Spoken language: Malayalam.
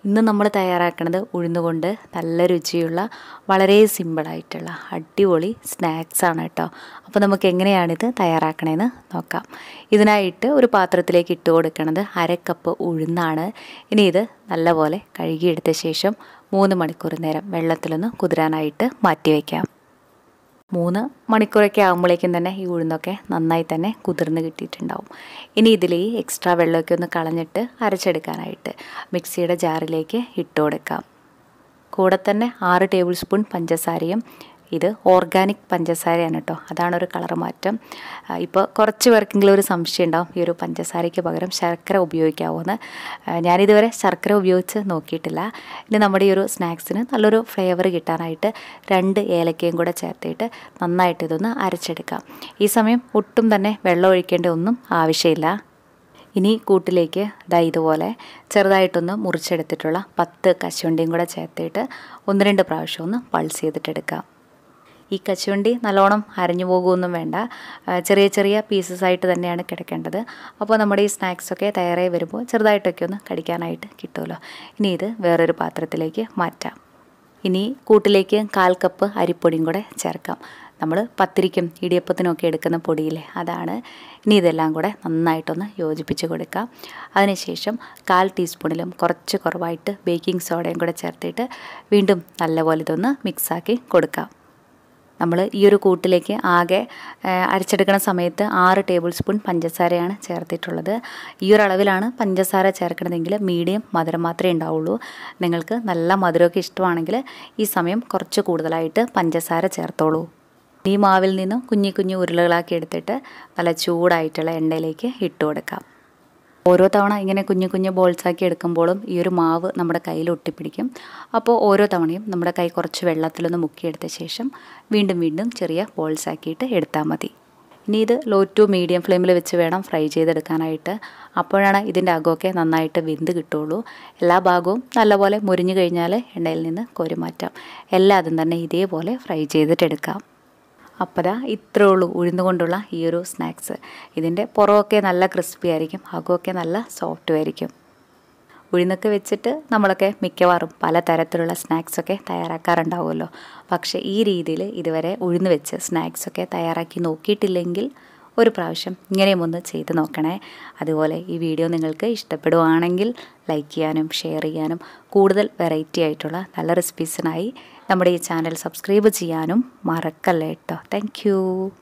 ഇന്ന് നമ്മൾ തയ്യാറാക്കുന്നത് ഉഴുന്നുകൊണ്ട് നല്ല രുചിയുള്ള വളരെ സിമ്പിളായിട്ടുള്ള അടിപൊളി സ്നാക്സാണ് കേട്ടോ അപ്പോൾ നമുക്ക് എങ്ങനെയാണിത് തയ്യാറാക്കണേന്ന് നോക്കാം ഇതിനായിട്ട് ഒരു പാത്രത്തിലേക്ക് ഇട്ട് കൊടുക്കുന്നത് അര കപ്പ് ഉഴുന്നാണ് ഇനി ഇത് നല്ലപോലെ കഴുകിയെടുത്ത ശേഷം മൂന്ന് മണിക്കൂർ നേരം വെള്ളത്തിലൊന്ന് കുതിരാനായിട്ട് മാറ്റി വയ്ക്കാം മൂന്ന് മണിക്കൂറൊക്കെ ആകുമ്പോഴേക്കും തന്നെ ഈ ഉഴുന്നൊക്കെ നന്നായി തന്നെ കുതിർന്ന് കിട്ടിയിട്ടുണ്ടാവും ഇനി ഇതിൽ ഈ എക്സ്ട്രാ വെള്ളമൊക്കെ ഒന്ന് കളഞ്ഞിട്ട് അരച്ചെടുക്കാനായിട്ട് മിക്സിയുടെ ജാറിലേക്ക് ഇട്ട് കൊടുക്കാം കൂടെ തന്നെ ആറ് ടേബിൾ സ്പൂൺ പഞ്ചസാരയും ഇത് ഓർഗാനിക് പഞ്ചസാരയാണ് കേട്ടോ അതാണ് ഒരു കളർ മാറ്റം ഇപ്പോൾ കുറച്ച് പേർക്കെങ്കിലും ഒരു സംശയം ഉണ്ടാവും ഈ ഒരു പഞ്ചസാരയ്ക്ക് പകരം ശർക്കര ഉപയോഗിക്കാവുമെന്ന് ഞാനിതുവരെ ശർക്കര ഉപയോഗിച്ച് നോക്കിയിട്ടില്ല ഇനി നമ്മുടെ ഈ ഒരു സ്നാക്സിന് നല്ലൊരു ഫ്ലേവർ കിട്ടാനായിട്ട് രണ്ട് ഏലക്കയും കൂടെ ചേർത്തിട്ട് നന്നായിട്ട് ഇതൊന്ന് അരച്ചെടുക്കാം ഈ സമയം ഒട്ടും തന്നെ വെള്ളം ഒഴിക്കേണ്ട ഒന്നും ആവശ്യമില്ല ഇനി കൂട്ടിലേക്ക് ദാ ഇതുപോലെ ചെറുതായിട്ടൊന്ന് മുറിച്ചെടുത്തിട്ടുള്ള പത്ത് കശുവണ്ടിയും കൂടെ ചേർത്തിട്ട് ഒന്ന് രണ്ട് പ്രാവശ്യം ഒന്ന് പൾസ് ചെയ്തിട്ടെടുക്കാം ഈ കശുവണ്ടി നല്ലോണം അരഞ്ഞു പോകുമൊന്നും വേണ്ട ചെറിയ ചെറിയ പീസസ് ആയിട്ട് തന്നെയാണ് കിടക്കേണ്ടത് അപ്പോൾ നമ്മുടെ ഈ സ്നാക്സൊക്കെ തയ്യാറായി വരുമ്പോൾ ചെറുതായിട്ടൊക്കെ ഒന്ന് കടിക്കാനായിട്ട് കിട്ടുമല്ലോ ഇനി ഇത് വേറൊരു പാത്രത്തിലേക്ക് മാറ്റാം ഇനി കൂട്ടിലേക്ക് കാൽ കപ്പ് അരിപ്പൊടിയും കൂടെ ചേർക്കാം നമ്മൾ പത്തിരിക്കും ഇടിയപ്പത്തിനൊക്കെ എടുക്കുന്ന പൊടിയില്ലേ അതാണ് ഇനി ഇതെല്ലാം കൂടെ നന്നായിട്ടൊന്ന് യോജിപ്പിച്ച് കൊടുക്കാം അതിനുശേഷം കാൽ ടീസ്പൂണിലും കുറച്ച് കുറവായിട്ട് ബേക്കിംഗ് സോഡയും കൂടെ ചേർത്തിട്ട് വീണ്ടും നല്ലപോലെ ഇതൊന്ന് മിക്സാക്കി കൊടുക്കാം നമ്മൾ ഈ ഒരു കൂട്ടിലേക്ക് ആകെ അരച്ചെടുക്കുന്ന സമയത്ത് ആറ് ടേബിൾ സ്പൂൺ പഞ്ചസാരയാണ് ചേർത്തിട്ടുള്ളത് ഈ ഒരു അളവിലാണ് പഞ്ചസാര ചേർക്കണതെങ്കിൽ മീഡിയം മധുരം മാത്രമേ ഉണ്ടാവുള്ളൂ നിങ്ങൾക്ക് നല്ല മധുരമൊക്കെ ഇഷ്ടമാണെങ്കിൽ ഈ സമയം കുറച്ച് കൂടുതലായിട്ട് പഞ്ചസാര ചേർത്തോളൂ ഈ മാവിൽ നിന്നും കുഞ്ഞു കുഞ്ഞു ഉരുളകളാക്കി എടുത്തിട്ട് നല്ല ചൂടായിട്ടുള്ള എണ്ണയിലേക്ക് ഇട്ട് കൊടുക്കാം ഓരോ തവണ ഇങ്ങനെ കുഞ്ഞു കുഞ്ഞു ബോൾസാക്കി എടുക്കുമ്പോഴും ഈ ഒരു മാവ് നമ്മുടെ കയ്യിൽ ഒട്ടിപ്പിടിക്കും അപ്പോൾ ഓരോ തവണയും നമ്മുടെ കൈ കുറച്ച് വെള്ളത്തിലൊന്ന് മുക്കിയെടുത്ത ശേഷം വീണ്ടും വീണ്ടും ചെറിയ ബോൾസാക്കിയിട്ട് എടുത്താൽ മതി ഇനി ഇത് ലോ ടു മീഡിയം ഫ്ലെയിമിൽ വെച്ച് വേണം ഫ്രൈ ചെയ്തെടുക്കാനായിട്ട് അപ്പോഴാണ് ഇതിൻ്റെ അകമൊക്കെ നന്നായിട്ട് വെന്ത് കിട്ടുള്ളൂ എല്ലാ ഭാഗവും നല്ലപോലെ മുരിഞ്ഞു കഴിഞ്ഞാൽ എണ്ണയിൽ നിന്ന് കോരി മാറ്റാം എല്ലാതും തന്നെ ഇതേപോലെ ഫ്രൈ ചെയ്തിട്ടെടുക്കാം അപ്പോൾ ദാ ഇത്രേ ഉള്ളൂ ഉഴുന്നുകൊണ്ടുള്ള ഈ ഒരു സ്നാക്സ് ഇതിൻ്റെ പുറമൊക്കെ നല്ല ക്രിസ്പി ആയിരിക്കും അകമൊക്കെ നല്ല സോഫ്റ്റും ആയിരിക്കും ഉഴുന്നൊക്കെ വെച്ചിട്ട് നമ്മളൊക്കെ മിക്കവാറും പല തരത്തിലുള്ള സ്നാക്സൊക്കെ തയ്യാറാക്കാറുണ്ടാവുമല്ലോ പക്ഷേ ഈ രീതിയിൽ ഇതുവരെ ഉഴുന്ന് വെച്ച് സ്നാക്സൊക്കെ തയ്യാറാക്കി നോക്കിയിട്ടില്ലെങ്കിൽ ഒരു പ്രാവശ്യം ഇങ്ങനെയും ഒന്ന് ചെയ്ത് നോക്കണേ അതുപോലെ ഈ വീഡിയോ നിങ്ങൾക്ക് ഇഷ്ടപ്പെടുവാണെങ്കിൽ ലൈക്ക് ചെയ്യാനും ഷെയർ ചെയ്യാനും കൂടുതൽ വെറൈറ്റി ആയിട്ടുള്ള നല്ല റെസിപ്പീസിനായി നമ്മുടെ ഈ ചാനൽ സബ്സ്ക്രൈബ് ചെയ്യാനും മറക്കല്ലേ കേട്ടോ താങ്ക്